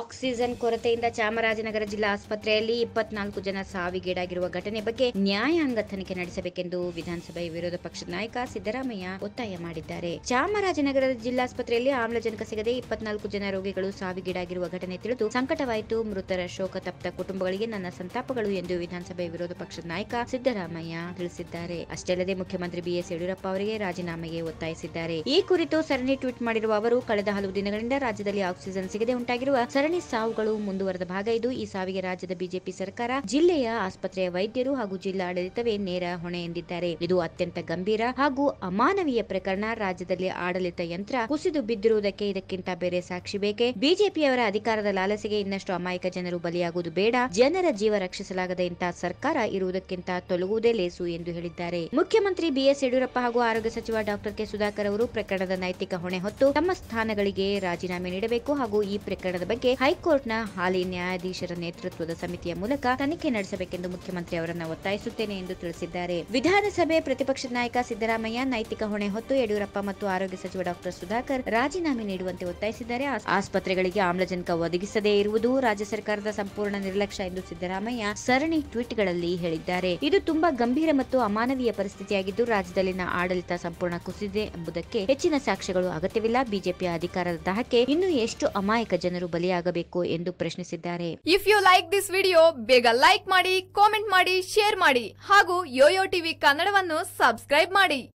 oxygen ಕೊರತೆಯಿಂದ ಚಾಮರಾಜನಗರ ಜಿಲ್ಲಾ ಆಸ್ಪತ್ರೆಯಲ್ಲಿ ಇಪ್ಪತ್ನಾಲ್ಕು ಜನ ಸಾವಿಗೀಡಾಗಿರುವ ಘಟನೆ ಬಗ್ಗೆ ನ್ಯಾಯಾಂಗ ತನಿಖೆ ನಡೆಸಬೇಕೆಂದು ವಿಧಾನಸಭೆ ವಿರೋಧ ಪಕ್ಷದ ನಾಯಕ ಸಿದ್ದರಾಮಯ್ಯ ಒತ್ತಾಯ ಮಾಡಿದ್ದಾರೆ ಚಾಮರಾಜನಗರದ ಜಿಲ್ಲಾಸ್ಪತ್ರೆಯಲ್ಲಿ ಆಮ್ಲಜನಕ ಸಿಗದೆ ಇಪ್ಪತ್ನಾಲ್ಕು ಜನ ರೋಗಿಗಳು ಸಾವಿಗೀಡಾಗಿರುವ ಘಟನೆ ತಿಳಿದು ಸಂಕಟವಾಯಿತು ಮೃತರ ಶೋಕ ತಪ್ತ ಕುಟುಂಬಗಳಿಗೆ ನನ್ನ ಸಂತಾಪಗಳು ಎಂದು ವಿಧಾನಸಭೆ ವಿರೋಧ ಪಕ್ಷದ ನಾಯಕ ಸಿದ್ದರಾಮಯ್ಯ ತಿಳಿಸಿದ್ದಾರೆ ಅಷ್ಟೇ ಅಲ್ಲದೆ ಮುಖ್ಯಮಂತ್ರಿ ಬಿಎಸ್ ಯಡಿಯೂರಪ್ಪ ಅವರಿಗೆ ರಾಜೀನಾಮೆಗೆ ಒತ್ತಾಯಿಸಿದ್ದಾರೆ ಈ ಕುರಿತು ಸರಣಿ ಟ್ವೀಟ್ ಮಾಡಿರುವ ಅವರು ಕಳೆದ ಹಲವು ದಿನಗಳಿಂದ ರಾಜ್ಯದಲ್ಲಿ ಆಕ್ಸಿಜನ್ ಸಿಗದೆ ಉಂಟಾಗಿರುವ ಸರಣಿ ಸಾವುಗಳು ಮುಂದುವರೆದ ಭಾಗ ಇದು ಈ ಸಾವಿಗೆ ರಾಜ್ಯದ ಬಿಜೆಪಿ ಸರ್ಕಾರ ಜಿಲ್ಲೆಯ ಆಸ್ಪತ್ರೆಯ ವೈದ್ಯರು ಹಾಗೂ ಜಿಲ್ಲಾಡಳಿತವೇ ನೇರ ಹೊಣೆ ಎಂದಿದ್ದಾರೆ ಇದು ಅತ್ಯಂತ ಗಂಭೀರ ಹಾಗೂ ಅಮಾನವೀಯ ಪ್ರಕರಣ ರಾಜ್ಯದಲ್ಲಿ ಆಡಳಿತ ಯಂತ್ರ ಕುಸಿದು ಬಿದ್ದಿರುವುದಕ್ಕೆ ಇದಕ್ಕಿಂತ ಬೇರೆ ಸಾಕ್ಷಿ ಬೇಕೆ ಬಿಜೆಪಿಯವರ ಅಧಿಕಾರದ ಲಾಲಸೆಗೆ ಇನ್ನಷ್ಟು ಅಮಾಯಕ ಜನರು ಬಲಿಯಾಗುವುದು ಬೇಡ ಜನರ ಜೀವ ರಕ್ಷಿಸಲಾಗದ ಇಂತಹ ಸರ್ಕಾರ ಇರುವುದಕ್ಕಿಂತ ತೊಲಗುವುದೇ ಲೇಸು ಎಂದು ಹೇಳಿದ್ದಾರೆ ಮುಖ್ಯಮಂತ್ರಿ ಬಿಎಸ್ ಯಡಿಯೂರಪ್ಪ ಹಾಗೂ ಆರೋಗ್ಯ ಸಚಿವ ಡಾಕ್ಟರ್ ಕೆ ಸುಧಾಕರ್ ಅವರು ಪ್ರಕರಣದ ನೈತಿಕ ಹೊಣೆ ಹೊತ್ತು ತಮ್ಮ ಸ್ಥಾನಗಳಿಗೆ ರಾಜೀನಾಮೆ ನೀಡಬೇಕು ಹಾಗೂ ಈ ಪ್ರಕರಣದ ಬಗ್ಗೆ ಹೈಕೋರ್ಟ್ನ ಹಾಲಿ ನ್ಯಾಯಾಧೀಶರ ನೇತೃತ್ವದ ಸಮಿತಿಯ ಮೂಲಕ ತನಿಖೆ ನಡೆಸಬೇಕೆಂದು ಮುಖ್ಯಮಂತ್ರಿ ಅವರನ್ನ ಒತ್ತಾಯಿಸುತ್ತೇನೆ ಎಂದು ತಿಳಿಸಿದ್ದಾರೆ ವಿಧಾನಸಭೆ ಪ್ರತಿಪಕ್ಷದ ನಾಯಕ ಸಿದ್ದರಾಮಯ್ಯ ನೈತಿಕ ಹೊಣೆ ಹೊತ್ತು ಯಡಿಯೂರಪ್ಪ ಮತ್ತು ಆರೋಗ್ಯ ಸಚಿವ ಡಾಕ್ಟರ್ ಸುಧಾಕರ್ ರಾಜೀನಾಮೆ ನೀಡುವಂತೆ ಒತ್ತಾಯಿಸಿದ್ದಾರೆ ಆಸ್- ಆಸ್ಪತ್ರೆಗಳಿಗೆ ಆಮ್ಲಜನಕ ಒದಗಿಸದೇ ಇರುವುದು ರಾಜ್ಯ ಸರ್ಕಾರದ ಸಂಪೂರ್ಣ ನಿರ್ಲಕ್ಷ್ಯ ಎಂದು ಸಿದ್ದರಾಮಯ್ಯ ಸರಣಿ ಟ್ವೀಟ್ಗಳಲ್ಲಿ ಹೇಳಿದ್ದಾರೆ ಇದು ತುಂಬಾ ಗಂಭೀರ ಮತ್ತು ಅಮಾನವೀಯ ಪರಿಸ್ಥಿತಿಯಾಗಿದ್ದು ರಾಜ್ಯದಲ್ಲಿನ ಆಡಳಿತ ಸಂಪೂರ್ಣ ಕುಸಿದಿದೆ ಎಂಬುದಕ್ಕೆ ಹೆಚ್ಚಿನ ಸಾಕ್ಷ್ಯಗಳು ಅಗತ್ಯವಿಲ್ಲ ಬಿಜೆಪಿಯ ಅಧಿಕಾರದ ದಾಹಕ್ಕೆ ಇನ್ನೂ ಎಷ್ಟು ಅಮಾಯಕ ಜನರು ಬಲಿಯಾಗಬೇಕು ಎಂದು ಪ್ರಶ್ನಿಸಿದ್ದಾರೆ if you like this video ಬೇಗ ಲೈಕ್ ಮಾಡಿ ಕಾಮೆಂಟ್ ಮಾಡಿ ಶೇರ್ ಮಾಡಿ ಹಾಗೂ ಯೋಯೋ ಟಿವಿ ಕನ್ನಡವನ್ನು ಸಬ್ಸ್ಕ್ರೈಬ್ ಮಾಡಿ